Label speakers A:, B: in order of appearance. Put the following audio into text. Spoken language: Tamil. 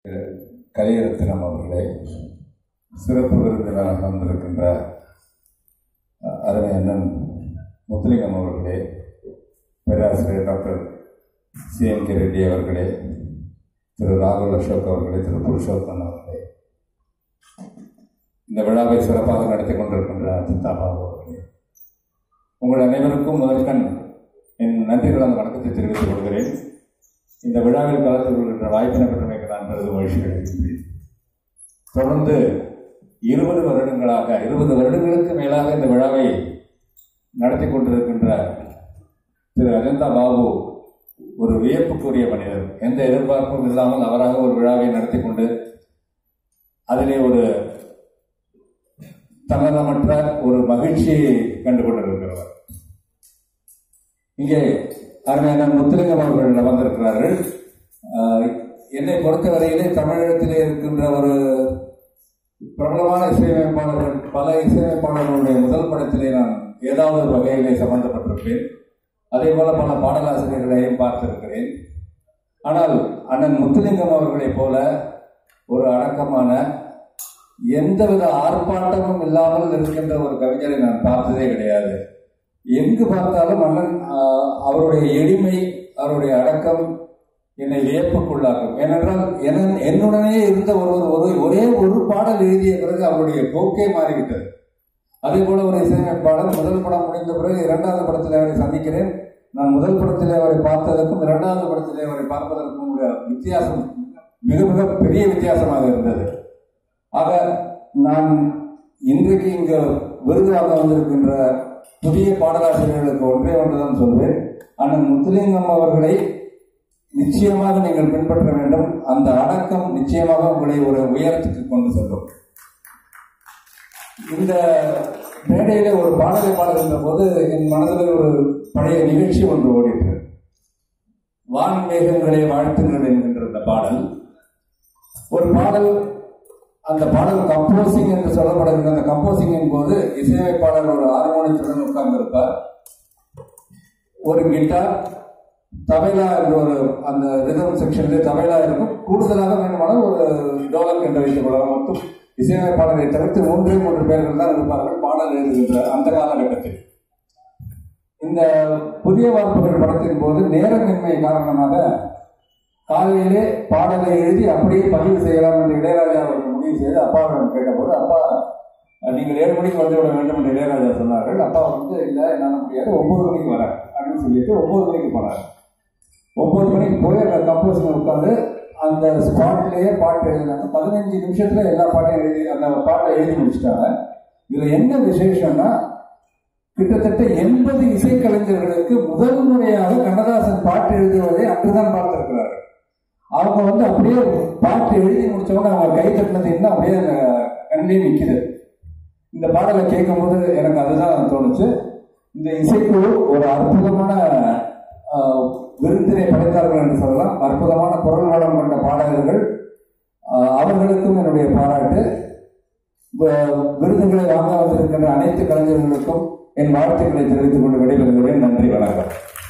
A: கலையரத்தினம் அவர்களே சிறப்பு விருந்தினராக வந்திருக்கின்ற அஹ், அருமை அண்ணன் முத்துலிங்கம் அவர்களே பேராசிரியர் doctor C M K Reddy அவர்களே திரு ராகுல் அசோக் அவர்களே திரு புருஷோத்தன் அவர்களே இந்த விழாவை சிறப்பாக நடத்தி கொண்டிருக்கின்ற அஜிதா பாபு அவர்களே உங்கள் அனைவருக்கும் முதற்கண் என் நன்றி கலந்த வணக்கத்தை தெரிவித்துக் கொள்கிறேன் இந்த விழாவில் கலந்து கொள்கின்ற வாய்ப்பினை பெற்றமைக்கு நான் பெரிதும் மகிழ்ச்சி அடைகின்றேன் தொடர்ந்து இருபது வருடங்களாக இருபது வருடங்களுக்கு மேலாக இந்த விழாவை நடத்தி கொண்டிருக்கின்ற திரு அஜந்தா பாபு ஒரு வியப்புக்குரிய மனிதர் எந்த எதிர்பார்ப்பும் இல்லாமல் அவராக ஒரு விழாவை நடத்தி கொண்டு அதிலே ஒரு தன்னலமற்ற ஒரு மகிழ்ச்சியை கண்டு கொண்டிருக்கிறவர் இங்கே அருமையான முத்துலிங்கம் அவர்கள் வந்திருக்கிறார்கள் ஆஹ், என்னை பொறுத்தவரையிலே தமிழகத்திலே இருக்கின்ற ஒரு பிரபலமான இசையமைப்பாளர்கள் பல இசையமைப்பாளர்களுடைய முதல் படத்திலே நான் ஏதாவது ஒரு வகையிலே சம்பந்தப்பட்டிருப்பேன் அதே போல பல பாடலாசிரியர்களையும் பார்த்திருக்கிறேன் ஆனால் அண்ணன் முத்துலிங்கம் அவர்களைப் போல ஒரு அடக்கமான எந்தவித ஆர்ப்பாட்டமும் இல்லாமல் இருக்கின்ற ஒரு கவிஞரை நான் பார்த்ததே கிடையாது எங்கு பார்த்தாலும் அண்ணன் ஆஹ், அவருடைய எளிமை அவருடைய அடக்கம் என்னை வியப்புக்குள்ளாக்கும் ஏனென்றால் என- என்னுடனே இருந்த ஒருவர் ஒரு ஒரே ஒரு பாடல் எழுதிய பிறகு அவருடைய போக்கே மாறிவிட்டது அதே போல ஒரு இசையமைப்பாளர் முதல் படம் முடிந்த பிறகு இரண்டாவது படத்தில் அவரை சந்திக்கிறேன் நான் முதல் படத்தில் அவரை பார்த்ததற்கும் இரண்டாவது படத்தில் அவரை பார்ப்பதற்கும் உள்ள வித்தியாசம் மிக மிக பெரிய வித்தியாசமாக இருந்தது ஆக நான் இன்றைக்கு இங்கு விருது வாங்க வந்திருக்கின்ற புதிய பாடலாசிரியர்களுக்கு ஒன்றே ஒன்றுதான் சொல்வேன் அண்ணன் முத்துலிங்கம் அவர்களை நிச்சயமாக நீங்கள் பின்பற்ற வேண்டும் அந்த அடக்கம் நிச்சயமாக உங்களை ஒரு உயரத்துக்கு கொண்டு செல்லும் இந்த மேடையில ஒரு பாடலை பாடுகின்ற போது என் மனதில் ஒரு பழைய நிகழ்ச்சி ஒன்று ஓடிட்டு வான் மேகங்களை வாழ்த்துங்கள் என்கின்ற இந்த பாடல் ஒரு பாடல் அந்த பாடல் கம்போசிங் என்று சொல்லப்படுகிற அந்த கம்போசிங்கின் போது இசையமைப்பாளர் ஒரு ஹார்மோனியத்துடன் உட்கார்ந்து இருப்பார் ஒரு கிட்டார் தபைலா என்ற ஒரு அந்த ரிதம் செக்ஷன்ல தபைலா இருக்கும் கூடுதலாக வேண்டுமானால் ஒரு டோலக் என்று வைத்துக் கொள்ளலாம் மொத்தம் இசையமைப்பாளரை தவிர்த்து மூன்றே மூன்று பேர்கள் தான் இருப்பார்கள் பாடல் எழுதுகின்ற அந்த காலகட்டத்தில் இந்த புதிய வார்ப்புகள் படத்தின் போது நேரமின்மை காரணமாக காலையிலே பாடலை எழுதி அப்படியே பதிவு செய்யலாம் என்று இளையராஜா அவர்கள் முடிவு செய்து அப்பாவிடம் கேட்டபோது அப்பா நீங்கள் ஏழு மணிக்கு வந்து விட வேண்டும் என்று இளையராஜா சொன்னார்கள் அப்பா வந்து இல்லை என்னால் முடியாது ஒன்பது மணிக்கு வரேன் அப்படின்னு சொல்லிட்டு ஒன்பது மணிக்கு போனார் ஒன்பது மணிக்கு போய் அந்த கம்போசிங் உட்காந்து அந்த ஸ்பாட்லேயே பாட்டு எழுதினாங்க பதினஞ்சு நிமிஷத்துல எல்லா பாட்டையும் எழுதி அந்த பாட்டை எழுதி முடிச்சிட்டாங்க இதுல என்ன விசேஷம்னா கிட்டத்தட்ட எண்பது இசைக்கலைஞர்களுக்கு முதல் முறையாக கண்ணதாசன் பாட்டு எழுதுவதை அன்றுதான் பார்த்திருக்கிறார்கள் அவங்க வந்து அப்படியே பாட்டு எழுதி முடிச்சவங்க அவங்க கை தட்டினது என்ன அப்படியே அந்த கண்ணிலே நிற்குது இந்த பாடலை கேட்கும்போது எனக்கு அதுதான் தோணுச்சு இந்த இசைக்குழு ஒரு அற்புதமான ஆஹ், விருந்தினை படைத்தார்கள் என்று சொல்லலாம் அற்புதமான குரல் வளம் கொண்ட பாடகர்கள் ஆஹ், அவர்களுக்கும் என்னுடைய பாராட்டு வ- விருதுகளை வாங்க வந்திருக்கின்ற அனைத்து கலைஞர்களுக்கும் என் வாழ்த்துக்களை தெரிவித்துக் கொண்டு விடைபெறுகிறேன் நன்றி வணக்கம்